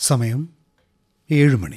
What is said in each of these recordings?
സമയം ഏഴ് മണി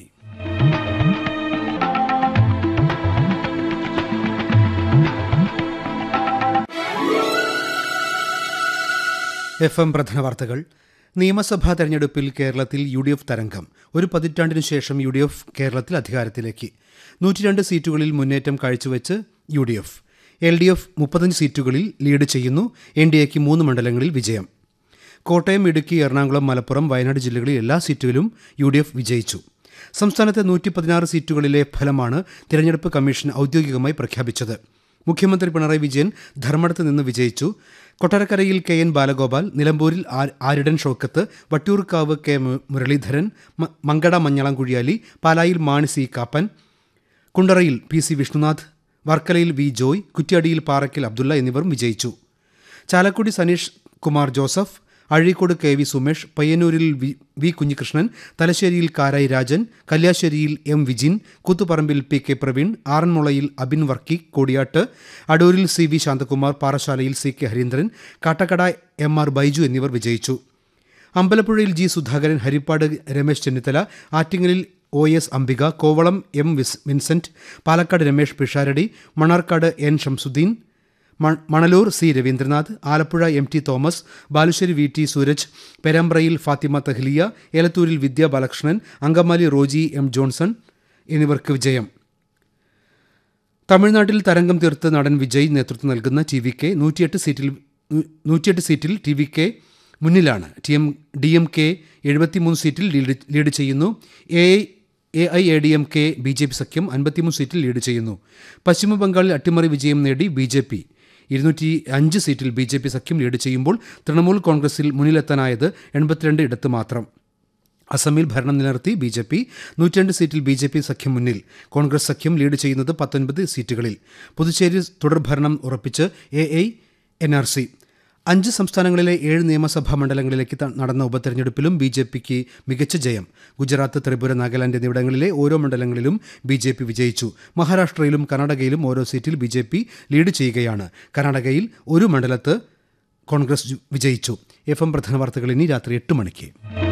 F M പ്രധാന വാർത്തകൾ നിയമസഭാ തെരഞ്ഞെടുപ്പിൽ കേരളത്തിൽ യു ഡി എഫ് തരംഗം ഒരു പതിറ്റാണ്ടിനു ശേഷം യു ഡി എഫ് കേരളത്തിൽ അധികാരത്തിലേക്ക് നൂറ്റിരണ്ട് സീറ്റുകളിൽ മുന്നേറ്റം കാഴ്ചവെച്ച് U D F L D F മുപ്പത്തഞ്ച് സീറ്റുകളിൽ ലീഡ് ചെയ്യുന്നു എൻ ഡി എക്ക് മൂന്ന് മണ്ഡലങ്ങളിൽ വിജയം കോട്ടയം ഇടുക്കി എറണാകുളം മലപ്പുറം വയനാട് ജില്ലകളിൽ എല്ലാ സീറ്റുകളിലും യു ഡി എഫ് വിജയിച്ചു സംസ്ഥാനത്തെ നൂറ്റി പതിനാറ് സീറ്റുകളിലെ ഫലമാണ് തിരഞ്ഞെടുപ്പ് കമ്മീഷൻ ഔദ്യോഗികമായി പ്രഖ്യാപിച്ചത് മുഖ്യമന്ത്രി പിണറായി വിജയൻ ധർമ്മടത്ത് നിന്ന് വിജയിച്ചു കൊട്ടാരക്കരയിൽ കെ എൻ ബാലഗോപാൽ നിലമ്പൂരിൽ ആ- ആരിടൻ ഷൗക്കത്ത് വട്ടിയൂർക്കാവ് കെ മു- മുരളീധരൻ മ- മങ്കട മഞ്ഞളം കുഴിയാലി പാലായിൽ മാണി സി കാപ്പൻ കുണ്ടറയിൽ പി സി വിഷ്ണുനാഥ് വർക്കലയിൽ വി ജോയ് കുറ്റ്യാടിയിൽ പാറയ്ക്കൽ അബ്ദുള്ള എന്നിവരും വിജയിച്ചു Chalakudy Saneesh Kumar Joseph Azhikode K V Sumesh പയ്യന്നൂരിൽ വി വി കുഞ്ഞികൃഷ്ണൻ തലശ്ശേരിയിൽ കാരായി രാജൻ കല്യാശ്ശേരിയിൽ എം വിജിൻ കൂത്തുപറമ്പിൽ പി കെ പ്രവീൺ ആറന്മുളയിൽ അബിൻ വർക്കി കോടിയാട്ട് അടൂരിൽ സി വി ശാന്തകുമാർ പാറശാലയിൽ C K Harindran Kattakada M R Baiju എന്നിവർ വിജയിച്ചു അമ്പലപ്പുഴയിൽ ജി സുധാകരൻ ഹരിപ്പാട് രമേശ് ചെന്നിത്തല ആറ്റിങ്ങലിൽ O S Ambika Kovalam M വിസ് വിൻസെന്റ് പാലക്കാട് രമേശ് പിഷാരടി മണാർക്കാട് എൻ ഷംസുദ്ദീൻ മ- Manalur C Ravindranath Alappuzha M T Thomas Balussery V T Sooraj പെരാമ്പ്രയിൽ ഫാത്തിമ തഹ്ലിയ ഏലത്തൂരിൽ വിദ്യ ബാലകൃഷ്ണൻ അങ്കമാലി റോജി എം ജോൺസൺ എന്നിവർക്ക് വിജയം തമിഴ്നാട്ടിൽ തരംഗം തീർത്ത് നടൻ വിജയ് നേതൃത്വം നൽകുന്ന ടി വി കെ നൂറ്റിയെട്ട് സീറ്റിൽ നൂ- നൂറ്റിയെട്ട് സീറ്റിൽ ടി വി കെ മുന്നിലാണ് T M D M K എഴുപത്തിമൂന്ന് സീറ്റിൽ ലീഡ് ലീഡ് ചെയ്യുന്നു A A I A D M K B J P സഖ്യം അൻപത്തിമൂന്ന് സീറ്റിൽ ലീഡ് ചെയ്യുന്നു പശ്ചിമ ബംഗാളിൽ അട്ടിമറി വിജയം നേടി ബി ജെ പി ഇരുന്നൂറ്റി അഞ്ച് സീറ്റിൽ ബി ജെ പി സഖ്യം ലീഡ് ചെയ്യുമ്പോൾ തൃണമൂൽ കോൺഗ്രസിൽ മുന്നിലെത്താനായത് എൺപത്തിരണ്ട് ഇടത്ത് മാത്രം അസമിൽ ഭരണം നിലനിർത്തി ബി ജെ പി നൂറ്റിരണ്ട് സീറ്റിൽ ബി ജെ പി സഖ്യം മുന്നിൽ കോൺഗ്രസ് സഖ്യം ലീഡ് ചെയ്യുന്നത് പത്തൊൻപത് സീറ്റുകളിൽ പുതുച്ചേരി തുടർഭരണം ഉറപ്പിച്ച് A I N R C അഞ്ച് സംസ്ഥാനങ്ങളിലെ ഏഴ് നിയമസഭാ മണ്ഡലങ്ങളിലേക്ക് ത- നടന്ന ഉപതെരഞ്ഞെടുപ്പിലും ബി ജെ പിക്ക് മികച്ച ജയം ഗുജറാത്ത് ത്രിപുര നാഗാലാൻഡ് എന്നിവിടങ്ങളിലെ ഓരോ മണ്ഡലങ്ങളിലും ബി ജെ പി വിജയിച്ചു മഹാരാഷ്ട്രയിലും കർണാടകയിലും ഓരോ സീറ്റിൽ ബി ജെ പി ലീഡ് ചെയ്യുകയാണ് കർണാടകയിൽ ഒരു മണ്ഡലത്ത് കോൺഗ്രസ് ജു- വിജയിച്ചു എഫ് എം പ്രധാന വാർത്തകൾ ഇനി രാത്രി എട്ട് മണിക്ക്